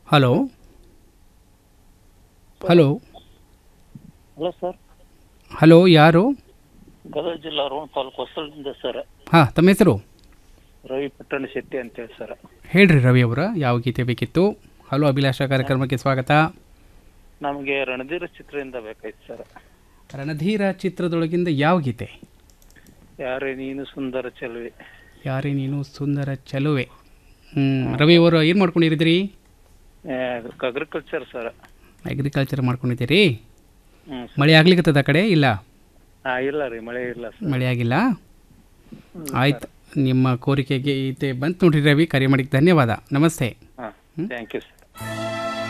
hello hello hello sir hello ಯಾರು ಗದಗ ಜಿಲ್ಲಾ Ron taluk ಹೊಸಳ್ಳಿಂದ sir ಹಾಂ ತಮ್ಮ ಹೆಸರು ರವಿ ಪಟ್ಟಣ ಶೆಟ್ಟಿ ಅಂತೇಳಿ ಸರ್ ಹೇಳ್ರಿ ರವಿ ಅವರ ಯಾವ ಗೀತೆ ಬೇಕಿತ್ತು ಹಲೋ ಅಭಿಲಾಷ ಕಾರ್ಯಕ್ರಮಕ್ಕೆ ಸ್ವಾಗತ ನಮಗೆ ರಣಧೀರ ಚಿತ್ರದಿಂದ ಬೇಕಾಯ್ತು ಸರ್ ರಣಧೀರ ಚಿತ್ರದೊಳಗಿಂದ ಯಾವ ಗೀತೆ ಯಾರೇ ನೀನು ಸುಂದರ ಚೆಲುವೆ ಯಾರೇ ನೀನು ಸುಂದರ ಚಲುವೆ ಹ್ಞೂ ರವಿ ಅವರು ಏನು ಮಾಡ್ಕೊಂಡಿರಿದ್ರಿ ಅಗ್ರಿಕಲ್ಚರ್ ಸರ್ ಅಗ್ರಿಕಲ್ಚರ್ ಮಾಡ್ಕೊಂಡಿದ್ದೀರಿ ಹ್ಞೂ ಮಳೆ ಆಗ್ಲಿಕ್ಕತ್ತದ ಆ ಕಡೆ ಇಲ್ಲ ಹಾಂ ಇಲ್ಲ ರೀ ಮಳೆ ಇಲ್ಲ ಸರ್ ಮಳೆ ಆಗಿಲ್ಲ ಆಯ್ತು ನಿಮ್ಮ ಕೋರಿಕೆಗೆ ಗೀತೆ ಬಂತು ನೋಡ್ರಿ ರವಿ ಕರೆ ಮಾಡಿಕ್ಕೆ ಧನ್ಯವಾದ ನಮಸ್ತೆ ಹಾಂ ಥ್ಯಾಂಕ್ ಯು ಸರ್